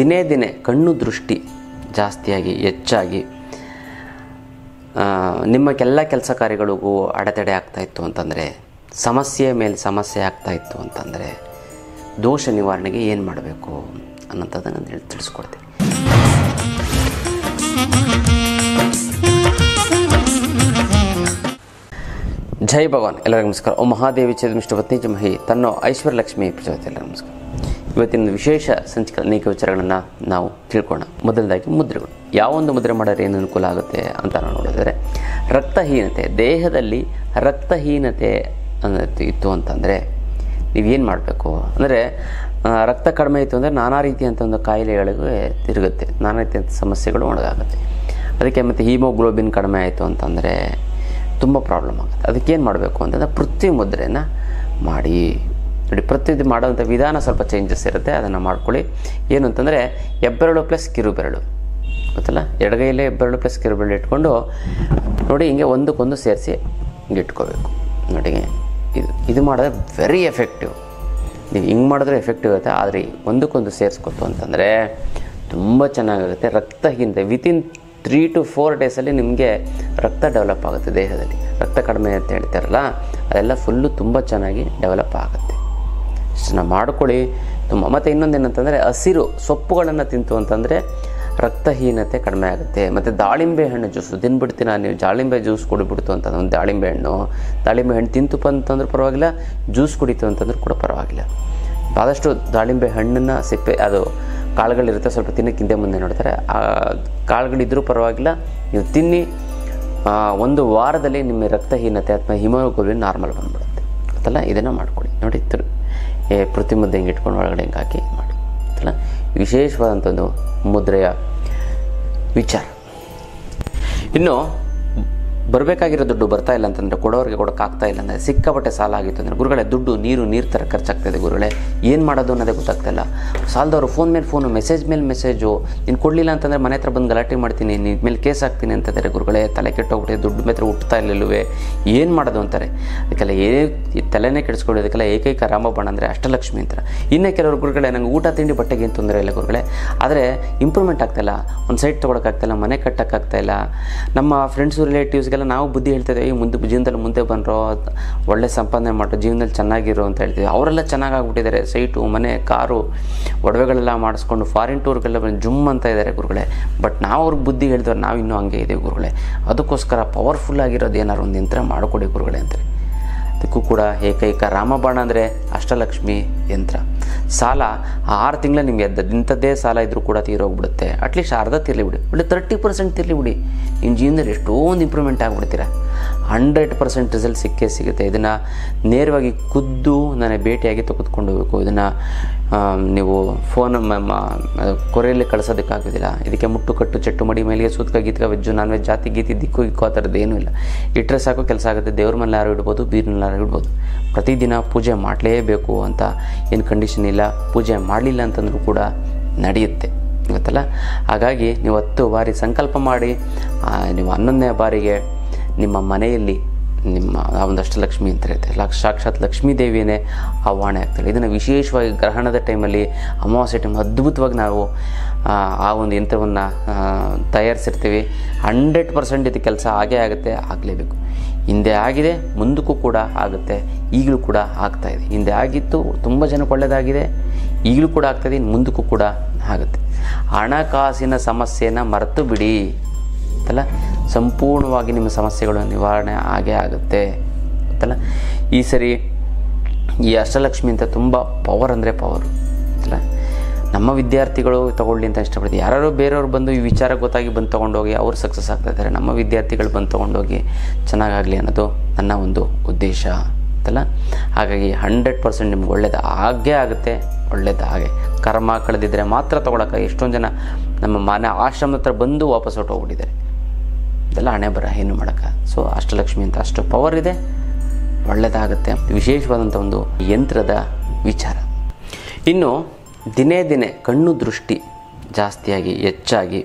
ದಿನೇ ದಿನೇ ಕಣ್ಣು ದೃಷ್ಟಿ ಜಾಸ್ತಿಯಾಗಿ ಹೆಚ್ಚಾಗಿ ಆ, ನಿಮ್ಮ ಎಲ್ಲ ಕೆಲಸ ಕಾರ್ಯಗಳಿಗೂ ಅಡೆತಡೆ ಆಗ್ತಾ ಇತ್ತು ಅಂತಂದರೆ ಸಮಸ್ಯೆ ಮೇಲೆ ಸಮಸ್ಯೆ ಆಗ್ತಾ ಇತ್ತು ಅಂತಂದರೆ ದೋಷ ನಿವಾರಣೆಗೆ ಏನು ಮಾಡಬೇಕು ಅನ್ನೋಂಥದ್ದನ್ನು ನಾನು ಹೇಳಿ ತಿಳಿಸ್ಕೊಡ್ತೀನಿ ಜೈ ಭಗವಾನ್ ಎಲ್ಲರಿಗೂ ನಮಸ್ಕಾರ ಓ ಮಹಾದೇವಿ ಚೇತಮಿಷ್ಟ ಪತ್ನಿ ಮಹಿ ತನ್ನೋ ಐಶ್ವರ್ಯ ಲಕ್ಷ್ಮಿ ಪ್ರಚೋದಿತ ಎಲ್ಲರಿಗೂ ನಮಸ್ಕಾರ ಇವತ್ತಿನ ವಿಶೇಷ ಸಂಚಿಕೆ ಅನೇಕ ವಿಚಾರಗಳನ್ನು ನಾವು ತಿಳ್ಕೊಳ್ಳೋಣ ಮೊದಲದಾಗಿ ಮುದ್ರೆಗಳು ಯಾವೊಂದು ಮುದ್ರೆ ಮಾಡಿದ್ರೆ ಏನು ಅನುಕೂಲ ಆಗುತ್ತೆ ಅಂತ ನಾವು ನೋಡಿದರೆ ರಕ್ತಹೀನತೆ ದೇಹದಲ್ಲಿ ರಕ್ತಹೀನತೆ ಅನ್ನೋದು ಇತ್ತು ಅಂತಂದರೆ ನೀವೇನು ಮಾಡಬೇಕು ಅಂದರೆ ರಕ್ತ ಕಡಿಮೆ ಇತ್ತು ಅಂದರೆ ನಾನಾ ರೀತಿಯಂಥ ಒಂದು ಕಾಯಿಲೆಗಳಿಗೂ ತಿರುಗುತ್ತೆ ನಾನಾ ರೀತಿಯಂಥ ಸಮಸ್ಯೆಗಳು ಒಳಗಾಗುತ್ತೆ ಅದಕ್ಕೆ ಮತ್ತು ಹೀಮೋಗ್ಲೋಬಿನ್ ಕಡಿಮೆ ಆಯಿತು ಅಂತಂದರೆ ತುಂಬ ಪ್ರಾಬ್ಲಮ್ ಆಗುತ್ತೆ ಅದಕ್ಕೇನು ಮಾಡಬೇಕು ಅಂತಂದರೆ ಪೃಥ್ವಿ ಮುದ್ರೆಯನ್ನು ಮಾಡಿ ನೋಡಿ ಪೃಥ್ವಿ ಮಾಡೋವಂಥ ವಿಧಾನ ಸ್ವಲ್ಪ ಚೇಂಜಸ್ ಇರುತ್ತೆ ಅದನ್ನು ಮಾಡ್ಕೊಳ್ಳಿ ಏನು ಅಂತಂದರೆ ಹೆಬ್ಬೆರಳು ಪ್ಲಸ್ ಕಿರು ಬೆರಳು ಗೊತ್ತಲ್ಲ ಎಡಗೈಲೇ ಹೆಬ್ಬೆರಳು ಪ್ಲಸ್ ಕಿರು ಬೆರಳು ಇಟ್ಕೊಂಡು ನೋಡಿ ಹಿಂಗೆ ಒಂದಕ್ಕೊಂದು ಸೇರಿಸಿ ಹಿಂಗೆ ಇಟ್ಕೋಬೇಕು ನೋಡಿ ಇದು ಇದು ಮಾಡಿದ್ರೆ ವೆರಿ ಎಫೆಕ್ಟಿವ್ ನೀವು ಹಿಂಗೆ ಮಾಡಿದ್ರೆ ಎಫೆಕ್ಟಿವ್ ಆಗುತ್ತೆ ಆದರೆ ಒಂದಕ್ಕೊಂದು ಸೇರಿಸ್ಕೊತು ಅಂತಂದರೆ ತುಂಬ ಚೆನ್ನಾಗಾಗುತ್ತೆ ರಕ್ತಹೀನತೆ ವಿತಿನ್ ತ್ರೀ ಟು ಫೋರ್ ಡೇಸಲ್ಲಿ ನಿಮಗೆ ರಕ್ತ ಡೆವಲಪ್ ಆಗುತ್ತೆ ದೇಹದಲ್ಲಿ ರಕ್ತ ಕಡಿಮೆ ಅಂತ ಹೇಳ್ತಾರಲ್ಲ ಅದೆಲ್ಲ ಫುಲ್ಲು ತುಂಬ ಚೆನ್ನಾಗಿ ಡೆವಲಪ್ ಆಗುತ್ತೆ ಇಷ್ಟನ್ನು ಮಾಡ್ಕೊಳ್ಳಿ ತುಂಬ ಮತ್ತು ಇನ್ನೊಂದು ಏನಂತಂದರೆ ಹಸಿರು ಸೊಪ್ಪುಗಳನ್ನು ತಿಂತು ಅಂತಂದರೆ ರಕ್ತಹೀನತೆ ಕಡಿಮೆ ಆಗುತ್ತೆ ಮತ್ತು ದಾಳಿಂಬೆ ಹಣ್ಣು ಜ್ಯೂಸು ತಿನ್ಬಿಡ್ತೀನ ನೀವು ದಾಳಿಂಬೆ ಜ್ಯೂಸ್ ಕುಡಿಬಿಡ್ತು ಅಂತಂದ್ರೆ ಒಂದು ದಾಳಿಂಬೆ ಹಣ್ಣು ದಾಳಿಂಬೆ ಹಣ್ಣು ತಿಂತು ಅಂತಂದ್ರೆ ಪರವಾಗಿಲ್ಲ ಜ್ಯೂಸ್ ಕುಡಿತು ಅಂತಂದ್ರೆ ಕೂಡ ಪರವಾಗಿಲ್ಲ ಆದಷ್ಟು ದಾಳಿಂಬೆ ಹಣ್ಣನ್ನು ಸಿಪ್ಪೆ ಅದು ಕಾಳುಗಳಿರುತ್ತೆ ಸ್ವಲ್ಪ ತಿನ್ನಕ್ಕೆ ಹಿಂದೆ ಮುಂದೆ ನೋಡ್ತಾರೆ ಆ ಕಾಳುಗಳಿದ್ರೂ ಪರವಾಗಿಲ್ಲ ನೀವು ತಿನ್ನಿ ಆ, ಒಂದು ವಾರದಲ್ಲಿ ನಿಮ್ಮ ರಕ್ತಹೀನತೆ ಅಥವಾ ಹಿಮೋಗ್ಲೋಬಿನ್ ನಾರ್ಮಲ್ ಬಂದ್ಬಿಡುತ್ತೆ ಗೊತ್ತಲ್ಲ ಇದನ್ನು ಮಾಡ್ಕೊಳ್ಳಿ ನೋಡಿ ತಿರು ಏ ಪ್ರತಿ ಮುದ್ದೆ ಹಿಂಗೆ ಇಟ್ಕೊಂಡು ಒಳಗಡೆ ಹಿಂಗೆ ಹಾಕಿ ಮಾಡಿ ಗೊತ್ತಲ್ಲ ವಿಶೇಷವಾದಂಥ ಒಂದು ಮುದ್ರೆಯ ವಿಚಾರ ಇನ್ನು ಬರಬೇಕಾಗಿರೋ ದುಡ್ಡು ಬರ್ತಾ ಇಲ್ಲ ಅಂತಂದರೆ ಕೊಡೋರಿಗೆ ಕೊಡೋಕ್ಕಾಗ್ತಾ ಇಲ್ಲ ಅಂದರೆ ಸಿಕ್ಕಾಪಟ್ಟೆ ಸಾಲ ಆಗಿತ್ತು ಅಂದರೆ ಗುರುಗಳೇ ದುಡ್ಡು ನೀರು ನೀರು ಥರ ಖರ್ಚಾಗ್ತಾಯಿದೆ ಗುರುಗಳೇ ಏನು ಮಾಡೋದು ಅನ್ನೋದೇ ಗೊತ್ತಾಗ್ತಾ ಇಲ್ಲ ಸಾಲದವರು ಫೋನ್ ಮೇಲೆ ಫೋನು ಮೆಸೇಜ್ ಮೇಲೆ ಮೆಸೇಜು ನೀನು ಕೊಡಲಿಲ್ಲ ಅಂತಂದರೆ ಮನೆ ಹತ್ರ ಬಂದು ಗಲಾಟೆ ಮಾಡ್ತೀನಿ ನಿನ್ನ ಮೇಲೆ ಕೇಸ್ ಹಾಕ್ತೀನಿ ಅಂತಿದ್ದಾರೆ ಗುರುಗಳೇ ತಲೆ ಕೆಟ್ಟೋಗ್ಬಿಟ್ಟೆ ದುಡ್ಡು ಮಾತ್ರ ಹುಟ್ಟುತ್ತಾ ಇರಲಿಲ್ಲವೇ ಏನು ಮಾಡೋದು ಅಂತಾರೆ ಅದಕ್ಕೆಲ್ಲ ಏ ಈ ತಲೆನೇ ಕೆಡಿಸ್ಕೊಳ್ಳಿ ಅದಕ್ಕೆಲ್ಲ ಏಕೈಕ ರಾಮಬಾಣ ಅಂದರೆ ಅಷ್ಟಲಕ್ಷ್ಮಿ ಅಂತಾರೆ ಇನ್ನೂ ಕೆಲವರು ಗುರುಗಳೇ ನಂಗೆ ಊಟ ತಿಂಡಿ ಬಟ್ಟೆಗೆ ಏನು ತೊಂದರೆ ಇಲ್ಲ ಗುರುಗಳೇ ಆದರೆ ಇಂಪ್ರೂವ್ಮೆಂಟ್ ಆಗ್ತಾಯಿಲ್ಲ ಒಂದು ಸೈಟ್ ತೊಗೊಳಕ್ಕಾಗ್ತಾಯಿಲ್ಲ ಮನೆ ಕಟ್ಟೋಕ್ಕಾಗ್ತಾಯಿಲ್ಲ ನಮ್ಮ ಫ್ರೆಂಡ್ಸು ರಿಲೇಟಿವ್ಸ್ಗೆಲ್ಲ ನಾವು ಬುದ್ಧಿ ಹೇಳ್ತಾ ಇದ್ದೀವಿ ಮುಂದೆ ಜೀವನದಲ್ಲಿ ಮುಂದೆ ಬಂದರೋ ಒಳ್ಳೆ ಸಂಪಾದನೆ ಮಾಡೋ ಜೀವನದಲ್ಲಿ ಚೆನ್ನಾಗಿರೋ ಅಂತ ಹೇಳ್ತೀವಿ ಅವರೆಲ್ಲ ಚೆನ್ನಾಗಾಗ್ಬಿಟ್ಟಿದ್ದಾರೆ ಸೈಟು ಮನೆ ಕಾರು ಒಡವೆಗಳೆಲ್ಲ ಮಾಡಿಸ್ಕೊಂಡು ಫಾರಿನ್ ಟೂರ್ಗೆಲ್ಲ ಬಂದು ಜುಮ್ ಅಂತ ಇದ್ದಾರೆ ಗುರುಗಳೇ ಬಟ್ ನಾವು ಅವ್ರಿಗೆ ಬುದ್ಧಿ ಹೇಳಿದವ್ರು ನಾವು ಇನ್ನೂ ಹಂಗೆ ಇದ್ದೀವಿ ಗುರುಗಳೇ ಅದಕ್ಕೋಸ್ಕರ ಪವರ್ಫುಲ್ ಆಗಿರೋದು ಏನಾರು ಒಂದು ಯಂತ್ರ ಮಾಡಿಕೊಡಿ ಗುರುಗಳೇ ಅಂತಾರೆ ಅದಕ್ಕೂ ಕೂಡ ಏಕೈಕ ರಾಮಬಾಣ ಅಂದರೆ ಅಷ್ಟಲಕ್ಷ್ಮಿ ಯಂತ್ರ ಸಾಲ ಆ ಆರು ತಿಂಗಳ ನಿಮಗೆ ಎದ್ದ ಇಂಥದ್ದೇ ಸಾಲ ಇದ್ದರೂ ಕೂಡ ತೀರೋಗ್ಬಿಡುತ್ತೆ ಅಟ್ಲೀಸ್ಟ್ ಅರ್ಧ ತಿರ್ಲಿ ಬಿಡಿ ಒಳ್ಳೆ ತರ್ಟಿ ಪರ್ಸೆಂಟ್ ತಿರ್ಲಿ ಬಿಡಿ ನಿಮ್ಮ ಜೀವನದಲ್ಲಿ ಎಷ್ಟೊಂದು ಇಂಪ್ರೂವ್ಮೆಂಟ್ ಆಗಿಬಿಡ್ತೀರ ಹಂಡ್ರೆಡ್ ಪರ್ಸೆಂಟ್ ರಿಸಲ್ಟ್ ಸಿಕ್ಕೇ ಸಿಗುತ್ತೆ ಇದನ್ನು ನೇರವಾಗಿ ಖುದ್ದು ನನಗೆ ಭೇಟಿಯಾಗಿ ತೆಗೆದುಕೊಂಡು ಹೋಗಬೇಕು ಇದನ್ನು ನೀವು ಫೋನ್ ಕೊರೆಯಲ್ಲಿ ಕಳಿಸೋದಕ್ಕಾಗೋದಿಲ್ಲ ಇದಕ್ಕೆ ಮುಟ್ಟು ಕಟ್ಟು ಚೆಟ್ಟು ಮಡಿ ಮೇಲಿಗೆ ಸೂತ್ಕ ಗೀತ್ಕ ವೆಜ್ಜು ನಾನ್ ವೆಜ್ ಜಾತಿ ಗೀತಿ ದಿಕ್ಕು ಇಕ್ಕು ಆ ಥರದ್ದು ಏನೂ ಇಲ್ಲ ಇಟ್ಟರೆ ಸಾಕು ಕೆಲಸ ಆಗುತ್ತೆ ದೇವ್ರ ಮೇಲೆ ಯಾರು ಇಡ್ಬೋದು ಬೀರ್ನಲ್ಲಿ ಯಾರು ಇಡ್ಬೋದು ಪ್ರತಿದಿನ ಪೂಜೆ ಮಾಡಲೇಬೇಕು ಅಂತ ಏನು ಕಂಡೀಷನ್ ಇಲ್ಲ ಪೂಜೆ ಮಾಡಲಿಲ್ಲ ಅಂತಂದ್ರೂ ಕೂಡ ನಡೆಯುತ್ತೆ ಗೊತ್ತಲ್ಲ ಹಾಗಾಗಿ ನೀವು ಹತ್ತು ಬಾರಿ ಸಂಕಲ್ಪ ಮಾಡಿ ಆ, ನೀವು ಹನ್ನೊಂದನೇ ಬಾರಿಗೆ ನಿಮ್ಮ ಮನೆಯಲ್ಲಿ ನಿಮ್ಮ ಆ ಒಂದು ಅಷ್ಟಲಕ್ಷ್ಮಿ ಅಂತ ಇರುತ್ತೆ ಲಕ್ಷ ಸಾಕ್ಷಾತ್ ಲಕ್ಷ್ಮೀ ದೇವಿಯೇ ಆಹ್ವಾನೆ ಆಗ್ತಾಳೆ ಇದನ್ನು ವಿಶೇಷವಾಗಿ ಗ್ರಹಣದ ಟೈಮಲ್ಲಿ ಅಮಾವಾಸ್ಯೆ ಟೈಮ್ ಅದ್ಭುತವಾಗಿ ನಾವು ಆ, ಆ ಒಂದು ಯಂತ್ರವನ್ನು ತಯಾರಿಸಿರ್ತೀವಿ ಹಂಡ್ರೆಡ್ ಪರ್ಸೆಂಟ್ ಇದು ಕೆಲಸ ಆಗೇ ಆಗುತ್ತೆ ಆಗಲೇಬೇಕು ಹಿಂದೆ ಆಗಿದೆ ಮುಂದಕ್ಕೂ ಕೂಡ ಆಗುತ್ತೆ ಈಗಲೂ ಕೂಡ ಆಗ್ತಾ ಇದೆ ಹಿಂದೆ ಆಗಿತ್ತು ತುಂಬ ಜನಕ್ಕೆ ಒಳ್ಳೆಯದಾಗಿದೆ ಈಗಲೂ ಕೂಡ ಆಗ್ತಾಯಿದೆ ಇನ್ನು ಮುಂದಕ್ಕೂ ಕೂಡ ಆಗುತ್ತೆ ಹಣಕಾಸಿನ ಸಮಸ್ಯೆನ ಮರೆತು ಬಿಡಿ ಗೊತ್ತಲ್ಲ ಸಂಪೂರ್ಣವಾಗಿ ನಿಮ್ಮ ಸಮಸ್ಯೆಗಳು ನಿವಾರಣೆ ಆಗೇ ಆಗುತ್ತೆ ಗೊತ್ತಲ್ಲ ಈ ಸರಿ ಈ ಅಷ್ಟಲಕ್ಷ್ಮಿ ಅಂತ ತುಂಬ ಪವರ್ ಅಂದರೆ ಪವರ್ ಗೊತ್ತಲ್ಲ ನಮ್ಮ ವಿದ್ಯಾರ್ಥಿಗಳು ತಗೊಳ್ಳಿ ಅಂತ ಇಷ್ಟಪಡ್ತೀವಿ ಯಾರು ಬೇರೆಯವ್ರು ಬಂದು ಈ ವಿಚಾರ ಗೊತ್ತಾಗಿ ಬಂದು ತೊಗೊಂಡೋಗಿ ಅವ್ರು ಸಕ್ಸಸ್ ಆಗ್ತಾ ಇದ್ದಾರೆ ನಮ್ಮ ವಿದ್ಯಾರ್ಥಿಗಳು ಬಂದು ತೊಗೊಂಡೋಗಿ ಚೆನ್ನಾಗಾಗಲಿ ಅನ್ನೋದು ನನ್ನ ಒಂದು ಉದ್ದೇಶ ಅಂತಲ್ಲ ಹಾಗಾಗಿ ಹಂಡ್ರೆಡ್ ಪರ್ಸೆಂಟ್ ನಿಮ್ಗೆ ಒಳ್ಳೇದು ಆಗೇ ಆಗುತ್ತೆ ಒಳ್ಳೇದು ಹಾಗೆ ಕರ್ಮ ಕಳೆದಿದ್ರೆ ಮಾತ್ರ ತೊಗೊಳಕ್ಕೆ ಎಷ್ಟೊಂದು ಜನ ನಮ್ಮ ಮನೆ ಆಶ್ರಮದ ಹತ್ರ ಬಂದು ವಾಪಸ್ ಹೊಟ್ಟೋಗ್ಬಿಟ್ಟಿದ್ದಾರೆ ಇದೆಲ್ಲ ಹಣೆ ಬರ ಏನು ಮಾಡೋಕ್ಕೆ ಸೊ ಅಷ್ಟಲಕ್ಷ್ಮಿ ಅಂತ ಅಷ್ಟು ಪವರ್ ಇದೆ ಒಳ್ಳೆಯದಾಗುತ್ತೆ ವಿಶೇಷವಾದಂಥ ಒಂದು ಯಂತ್ರದ ವಿಚಾರ ಇನ್ನು ದಿನೇ ದಿನೇ ಕಣ್ಣು ದೃಷ್ಟಿ ಜಾಸ್ತಿಯಾಗಿ ಹೆಚ್ಚಾಗಿ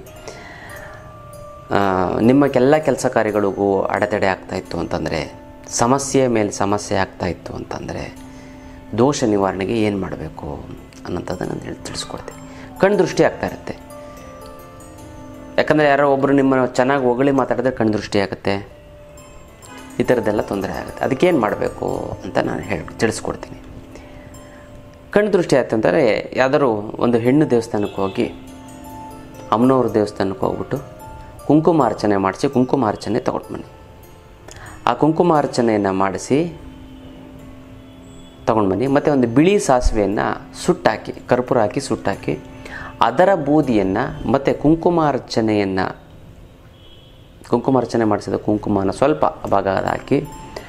ಆ, ನಿಮ್ಮ ಎಲ್ಲ ಕೆಲಸ ಕಾರ್ಯಗಳಿಗೂ ಅಡೆತಡೆ ಆಗ್ತಾ ಇತ್ತು ಅಂತಂದರೆ ಸಮಸ್ಯೆ ಮೇಲೆ ಸಮಸ್ಯೆ ಆಗ್ತಾ ಇತ್ತು ಅಂತಂದರೆ ದೋಷ ನಿವಾರಣೆಗೆ ಏನು ಮಾಡಬೇಕು ಅನ್ನೋಂಥದ್ದನ್ನು ನಾನು ಹೇಳಿ ತಿಳಿಸ್ಕೊಡ್ತೀನಿ ಕಣ್ಣು ದೃಷ್ಟಿ ಆಗ್ತಾ ಇರುತ್ತೆ ಯಾಕಂದರೆ ಯಾರೋ ಒಬ್ಬರು ನಿಮ್ಮನ್ನು ಚೆನ್ನಾಗಿ ಹೊಗಳಿ ಮಾತಾಡಿದ್ರೆ ಕಣ್ಣು ದೃಷ್ಟಿ ಆಗುತ್ತೆ ಈ ಥರದ್ದೆಲ್ಲ ತೊಂದರೆ ಆಗುತ್ತೆ ಅದಕ್ಕೇನು ಮಾಡಬೇಕು ಅಂತ ನಾನು ಹೇಳಿ ತಿಳಿಸ್ಕೊಡ್ತೀನಿ ಕಣ್ಣು ದೃಷ್ಟಿ ಆಯ್ತು ಅಂತಂದರೆ ಯಾವ್ದಾದ್ರು ಒಂದು ಹೆಣ್ಣು ದೇವಸ್ಥಾನಕ್ಕೆ ಹೋಗಿ ಅಮ್ಮನವ್ರ ದೇವಸ್ಥಾನಕ್ಕೆ ಹೋಗ್ಬಿಟ್ಟು ಕುಂಕುಮಾರ್ಚನೆ ಮಾಡಿಸಿ ಕುಂಕುಮಾರ್ಚನೆ ತಗೊಂಡು ಬನ್ನಿ ಆ ಕುಂಕುಮಾರ್ಚನೆಯನ್ನು ಮಾಡಿಸಿ ತಗೊಂಡು ಬನ್ನಿ ಮತ್ತು ಒಂದು ಬಿಳಿ ಸಾಸಿವೆಯನ್ನು ಸುಟ್ಟಾಕಿ ಕರ್ಪೂರ ಹಾಕಿ ಸುಟ್ಟಾಕಿ ಅದರ ಬೂದಿಯನ್ನು ಮತ್ತು ಕುಂಕುಮಾರ್ಚನೆಯನ್ನು ಕುಂಕುಮಾರ್ಚನೆ ಮಾಡಿಸಿದ ಕುಂಕುಮನ ಸ್ವಲ್ಪ ಭಾಗ ಹಾಕಿ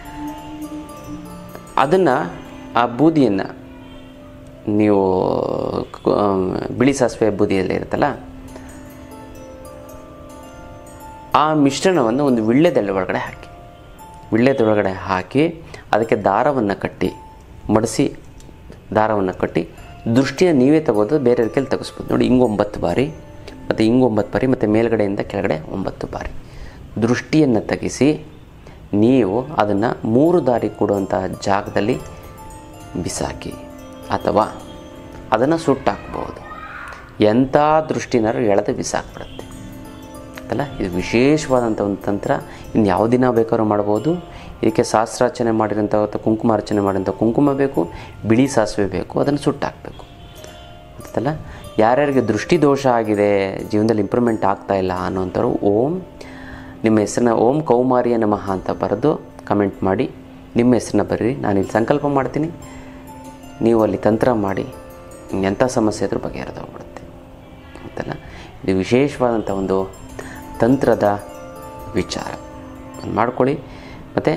ಅದನ್ನು ಆ ಬೂದಿಯನ್ನು ನೀವು ಕು- ಆ, ಬಿಳಿ ಸಾಸಿವೆ ಬೂದಿಯಲ್ಲಿ ಇರುತ್ತಲ್ಲ ಆ ಮಿಶ್ರಣವನ್ನು ಒಂದು ವಿಳ್ಳೆದೆಲೆ ಒಳಗಡೆ ಹಾಕಿ ವಿಳ್ಳೆದೊಳಗಡೆ ಹಾಕಿ ಅದಕ್ಕೆ ದಾರವನ್ನು ಕಟ್ಟಿ ಮಡಿಸಿ ದಾರವನ್ನು ಕಟ್ಟಿ ದೃಷ್ಟಿನ ನೀವೇ ತಗೋದು ಬೇರೆ ಕೈಲಿ ತೆಗೆಸ್ಬೋದು ನೋಡಿ ಹಿಂಗೆ ಒಂಬತ್ತು ಬಾರಿ ಮತ್ತು ಹಿಂಗೆ ಒಂಬತ್ತು ಬಾರಿ ಮತ್ತು ಮೇಲ್ಗಡೆಯಿಂದ ಕೆಳಗಡೆ ಒಂಬತ್ತು ಬಾರಿ ದೃಷ್ಟಿಯನ್ನು ತೆಗೆಸಿ ನೀವು ಅದನ್ನು ಮೂರು ದಾರಿ ಕೊಡುವಂತಹ ಜಾಗದಲ್ಲಿ ಬಿಸಾಕಿ ಅಥವಾ ಅದನ್ನು ಸುಟ್ಟಾಕ್ಬೋದು ಎಂಥ ದೃಷ್ಟಿನಾರು ಎಳೆದು ಬಿಸಾಕ್ಬಿಡುತ್ತೆ ಅಲ್ಲ ಇದು ವಿಶೇಷವಾದಂಥ ಒಂದು ತಂತ್ರ ಇನ್ನು ಯಾವ ದಿನ ಬೇಕಾದ್ರೂ ಮಾಡ್ಬೋದು ಇದಕ್ಕೆ ಶಾಸ್ತ್ರಾರ್ಚನೆ ಮಾಡಿರೋಂಥ ಅಥವಾ ಕುಂಕುಮಾರ್ಚನೆ ಮಾಡಿರೋಂಥ ಕುಂಕುಮ ಬೇಕು ಬಿಳಿ ಸಾಸಿವೆ ಬೇಕು ಅದನ್ನು ಸುಟ್ಟಾಕಬೇಕು ಗೊತ್ತಲ್ಲ ಯಾರ್ಯಾರಿಗೆ ದೃಷ್ಟಿ ದೋಷ ಆಗಿದೆ ಜೀವನದಲ್ಲಿ ಇಂಪ್ರೂವ್ಮೆಂಟ್ ಆಗ್ತಾ ಇಲ್ಲ ಅನ್ನೋಂಥವ್ರು ಓಂ ನಿಮ್ಮ ಹೆಸರನ್ನ ಓಂ ಕೌಮಾರಿಯ ನಮಃ ಅಂತ ಬರೆದು ಕಮೆಂಟ್ ಮಾಡಿ ನಿಮ್ಮ ಹೆಸರನ್ನ ಬರೀರಿ ನಾನು ಇಲ್ಲಿ ಸಂಕಲ್ಪ ಮಾಡ್ತೀನಿ ನೀವು ಅಲ್ಲಿ ತಂತ್ರ ಮಾಡಿ ಎಂಥ ಸಮಸ್ಯೆ ಇದ್ರೂ ಬಗೆಹರಿದು ಹೋಗ್ಬಿಡುತ್ತೆ ಗೊತ್ತಲ್ಲ ಇದು ವಿಶೇಷವಾದಂಥ ಒಂದು ತಂತ್ರದ ವಿಚಾರ ಒಂದು ಮಾಡ್ಕೊಳ್ಳಿ ಮತ್ತು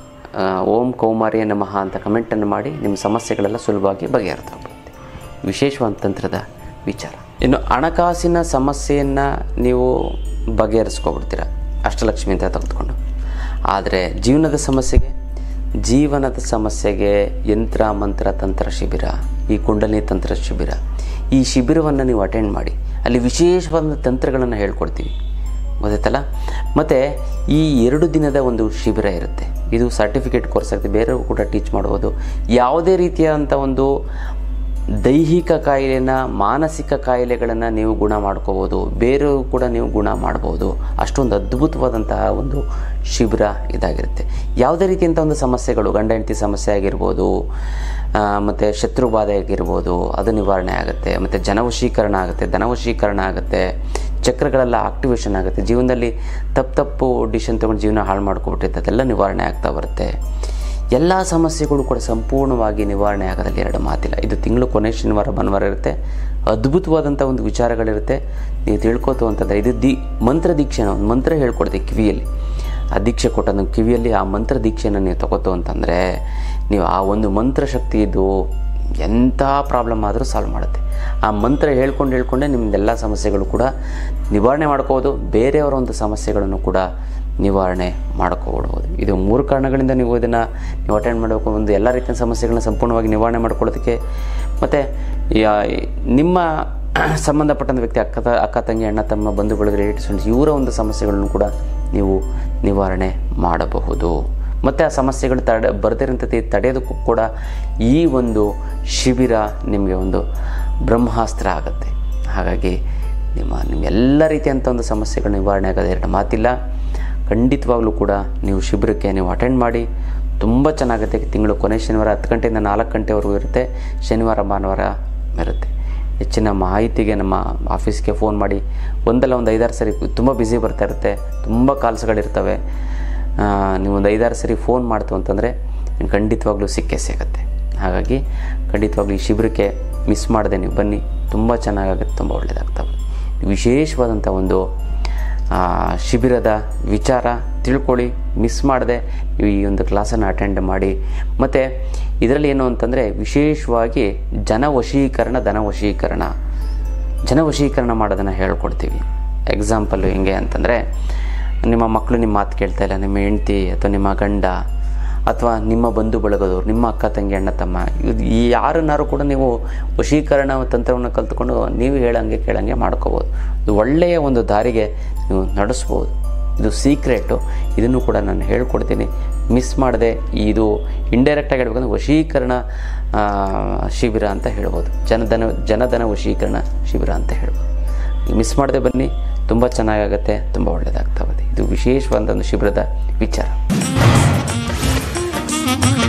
ಓಂ ಕೌಮಾರಿಯ ನಮಃ ಅಂತ ಕಮೆಂಟನ್ನು ಮಾಡಿ ನಿಮ್ಮ ಸಮಸ್ಯೆಗಳೆಲ್ಲ ಸುಲಭವಾಗಿ ಬಗೆಹರಿದು ಹೋಗ್ಬಿಡುತ್ತೆ ವಿಶೇಷವಾದ ತಂತ್ರದ ವಿಚಾರ ಇನ್ನು ಹಣಕಾಸಿನ ಸಮಸ್ಯೆಯನ್ನು ನೀವು ಬಗೆಹರಿಸ್ಕೊಬಿಡ್ತೀರ ಅಷ್ಟಲಕ್ಷ್ಮಿ ಅಂತ ತೆಗೆದುಕೊಂಡು ಆದರೆ ಜೀವನದ ಸಮಸ್ಯೆಗೆ ಜೀವನದ ಸಮಸ್ಯೆಗೆ ಯಂತ್ರ ಮಂತ್ರ ತಂತ್ರ ಶಿಬಿರ ಈ ಕುಂಡಲಿ ತಂತ್ರ ಶಿಬಿರ ಈ ಶಿಬಿರವನ್ನು ನೀವು ಅಟೆಂಡ್ ಮಾಡಿ ಅಲ್ಲಿ ವಿಶೇಷವಾದ ತಂತ್ರಗಳನ್ನು ಹೇಳ್ಕೊಡ್ತೀವಿ ಗೊತ್ತಾಯ್ತಲ್ಲ ಮತ್ತು ಈ ಎರಡು ದಿನದ ಒಂದು ಶಿಬಿರ ಇರುತ್ತೆ ಇದು ಸರ್ಟಿಫಿಕೇಟ್ ಕೋರ್ಸ್ ಆಗುತ್ತೆ ಬೇರೆಯವರು ಕೂಡ ಟೀಚ್ ಮಾಡ್ಬೋದು ಯಾವುದೇ ರೀತಿಯಾದಂಥ ಒಂದು ದೈಹಿಕ ಕಾಯಿಲೆನ ಮಾನಸಿಕ ಕಾಯಿಲೆಗಳನ್ನು ನೀವು ಗುಣ ಮಾಡ್ಕೋಬೋದು ಬೇರೆಯವರು ಕೂಡ ನೀವು ಗುಣ ಮಾಡ್ಬೋದು ಅಷ್ಟೊಂದು ಅದ್ಭುತವಾದಂತಹ ಒಂದು ಶಿಬಿರ ಇದಾಗಿರುತ್ತೆ ಯಾವುದೇ ರೀತಿಯಂಥ ಒಂದು ಸಮಸ್ಯೆಗಳು ಗಂಡ ಹೆಂಡತಿ ಸಮಸ್ಯೆ ಆಗಿರ್ಬೋದು ಮತ್ತು ಶತ್ರು ಬಾಧೆ ಆಗಿರ್ಬೋದು ಅದು ನಿವಾರಣೆ ಆಗುತ್ತೆ ಮತ್ತು ಜನವಶೀಕರಣ ಆಗುತ್ತೆ ಧನವಶೀಕರಣ ಆಗುತ್ತೆ ಚಕ್ರಗಳೆಲ್ಲ ಆಕ್ಟಿವೇಶನ್ ಆಗುತ್ತೆ ಜೀವನದಲ್ಲಿ ತಪ್ಪು ತಪ್ಪು ಡಿಸಿಷನ್ ತೊಗೊಂಡು ಜೀವನ ಹಾಳು ಮಾಡ್ಕೊಬಿಟ್ಟಿರುತ್ತೆ ಅದೆಲ್ಲ ನಿವಾರಣೆ ಆಗ್ತಾ ಬರುತ್ತೆ ಎಲ್ಲ ಸಮಸ್ಯೆಗಳು ಕೂಡ ಸಂಪೂರ್ಣವಾಗಿ ನಿವಾರಣೆ ಆಗೋದಲ್ಲಿ ಎರಡು ಮಾತಿಲ್ಲ ಇದು ತಿಂಗಳು ಕೊನೆ ಶನಿವಾರ ಭಾನುವಾರ ಇರುತ್ತೆ ಅದ್ಭುತವಾದಂಥ ಒಂದು ವಿಚಾರಗಳಿರುತ್ತೆ ನೀವು ತಿಳ್ಕೊತು ಅಂತಂದರೆ ಇದು ದಿ ಮಂತ್ರ ದೀಕ್ಷೆನ ಒಂದು ಮಂತ್ರ ಹೇಳ್ಕೊಡ್ತೀವಿ ಕಿವಿಯಲ್ಲಿ ಆ ದೀಕ್ಷೆ ಕೊಟ್ಟ ಕಿವಿಯಲ್ಲಿ ಆ ಮಂತ್ರ ದೀಕ್ಷೆನ ನೀವು ತಗೋತು ಅಂತಂದರೆ ನೀವು ಆ ಒಂದು ಮಂತ್ರ ಶಕ್ತಿ ಇದು ಎಂಥ ಪ್ರಾಬ್ಲಮ್ ಆದರೂ ಸಾಲ್ವ್ ಮಾಡುತ್ತೆ ಆ ಮಂತ್ರ ಹೇಳ್ಕೊಂಡು ಹೇಳ್ಕೊಂಡೆ ನಿಮ್ಮದೆಲ್ಲ ಸಮಸ್ಯೆಗಳು ಕೂಡ ನಿವಾರಣೆ ಮಾಡ್ಕೋಬೋದು ಬೇರೆಯವರ ಒಂದು ಸಮಸ್ಯೆಗಳನ್ನು ಕೂಡ ನಿವಾರಣೆ ಮಾಡ್ಕೊಬಿಡ್ಬೋದು ಇದು ಮೂರು ಕಾರಣಗಳಿಂದ ನೀವು ಇದನ್ನು ನೀವು ಅಟೆಂಡ್ ಮಾಡಬೇಕು ಒಂದು ಎಲ್ಲ ರೀತಿಯ ಸಮಸ್ಯೆಗಳನ್ನ ಸಂಪೂರ್ಣವಾಗಿ ನಿವಾರಣೆ ಮಾಡ್ಕೊಳ್ಳೋದಕ್ಕೆ ಮತ್ತು ನಿಮ್ಮ ಸಂಬಂಧಪಟ್ಟಂಥ ವ್ಯಕ್ತಿ ಅಕ್ಕ ತ- ಅಕ್ಕ ತಂಗಿ ಅಣ್ಣ ತಮ್ಮ ಬಂಧು ಬಳಗ ರಿಲೇಟಿವ್ಸ್ ಫ್ರೆಂಡ್ಸ್ ಇವರ ಒಂದು ಸಮಸ್ಯೆಗಳನ್ನು ಕೂಡ ನೀವು ನಿವಾರಣೆ ಮಾಡಬಹುದು ಮತ್ತು ಆ ಸಮಸ್ಯೆಗಳು ತಡೆ ಬರ್ದಿರೋಂಥದ್ದು ತಡೆಯೋದಕ್ಕೂ ಕೂಡ ಈ ಒಂದು ಶಿಬಿರ ನಿಮಗೆ ಒಂದು ಬ್ರಹ್ಮಾಸ್ತ್ರ ಆಗುತ್ತೆ ಹಾಗಾಗಿ ನಿಮ್ಮ ನಿಮ್ಮ ಎಲ್ಲ ರೀತಿಯಂಥ ಒಂದು ಸಮಸ್ಯೆಗಳು ನಿವಾರಣೆ ಆಗೋದು ಎರಡು ಮಾತಿಲ್ಲ ಖಂಡಿತವಾಗ್ಲೂ ಕೂಡ ನೀವು ಶಿಬಿರಕ್ಕೆ ನೀವು ಅಟೆಂಡ್ ಮಾಡಿ ತುಂಬ ಚೆನ್ನಾಗುತ್ತೆ ತಿಂಗಳು ಕೊನೆ ಶನಿವಾರ ಹತ್ತು ಗಂಟೆಯಿಂದ ನಾಲ್ಕು ಗಂಟೆವರೆಗೂ ಇರುತ್ತೆ ಶನಿವಾರ ಭಾನುವಾರ ಇರುತ್ತೆ ಹೆಚ್ಚಿನ ಮಾಹಿತಿಗೆ ನಮ್ಮ ಆಫೀಸ್ಗೆ ಫೋನ್ ಮಾಡಿ ಒಂದಲ್ಲ ಒಂದು ಐದಾರು ಸರಿ ತುಂಬ ಬ್ಯುಸಿ ಬರ್ತಾ ಇರುತ್ತೆ ತುಂಬ ಕಾಲ್ಸ್ಗಳಿರ್ತವೆ ಆ, ನೀವು ಒಂದು ಐದಾರು ಸರಿ ಫೋನ್ ಮಾಡ್ತು ಅಂತಂದರೆ ಖಂಡಿತವಾಗ್ಲೂ ಸಿಕ್ಕೇ ಸಿಗುತ್ತೆ ಹಾಗಾಗಿ ಖಂಡಿತವಾಗ್ಲೂ ಈ ಶಿಬಿರಕ್ಕೆ ಮಿಸ್ ಮಾಡದೆ ನೀವು ಬನ್ನಿ ತುಂಬ ಚೆನ್ನಾಗಾಗುತ್ತೆ ತುಂಬ ಒಳ್ಳೆಯದಾಗ್ತವೆ ವಿಶೇಷವಾದಂಥ ಒಂದು ಆ, ಶಿಬಿರದ ವಿಚಾರ ತಿಳ್ಕೊಳ್ಳಿ ಮಿಸ್ ಮಾಡದೆ ನೀವು ಈ ಒಂದು ಕ್ಲಾಸನ್ನು ಅಟೆಂಡ್ ಮಾಡಿ ಮತ್ತು ಇದರಲ್ಲಿ ಏನು ಅಂತಂದರೆ ವಿಶೇಷವಾಗಿ ಜನವಶೀಕರಣ ಧನವಶೀಕರಣ ಜನವಶೀಕರಣ ಮಾಡೋದನ್ನು ಹೇಳ್ಕೊಡ್ತೀವಿ ಎಕ್ಸಾಂಪಲ್ಲು ಹೆಂಗೆ ಅಂತಂದರೆ ನಿಮ್ಮ ಮಕ್ಕಳು ನಿಮ್ಮ ಮಾತು ಕೇಳ್ತಾ ಇಲ್ಲ ನಿಮ್ಮ ಹೆಂಡ್ತಿ ಅಥವಾ ನಿಮ್ಮ ಗಂಡ ಅಥವಾ ನಿಮ್ಮ ಬಂಧು ಬಳಗದವ್ರು ನಿಮ್ಮ ಅಕ್ಕ ತಂಗಿ ಅಣ್ಣ ತಮ್ಮ ಇದು ಈ ಯಾರನ್ನಾರು ಕೂಡ ನೀವು ವಶೀಕರಣ ತಂತ್ರವನ್ನು ಕಲ್ತ್ಕೊಂಡು ನೀವು ಹೇಳಂಗೆ ಕೇಳಂಗೆ ಮಾಡ್ಕೋಬೋದು ಇದು ಒಳ್ಳೆಯ ಒಂದು ದಾರಿಗೆ ನೀವು ನಡೆಸ್ಬೋದು ಇದು ಸೀಕ್ರೆಟು ಇದನ್ನು ಕೂಡ ನಾನು ಹೇಳ್ಕೊಡ್ತೀನಿ ಮಿಸ್ ಮಾಡದೆ ಇದು ಇಂಡೈರೆಕ್ಟಾಗಿ ಹೇಳ್ಬೇಕಂದ್ರೆ ವಶೀಕರಣ ಆ, ಶಿಬಿರ ಅಂತ ಹೇಳ್ಬೋದು ಜನಧನ ಜನಧನ ವಶೀಕರಣ ಶಿಬಿರ ಅಂತ ಹೇಳ್ಬೋದು ಮಿಸ್ ಮಾಡದೆ ಬನ್ನಿ ತುಂಬ ಚೆನ್ನಾಗಾಗತ್ತೆ ತುಂಬ ಒಳ್ಳೆಯದಾಗ್ತಾ ಇದೆ ಇದು ವಿಶೇಷವಾದ ಒಂದು ಶಿಬಿರದ ವಿಚಾರ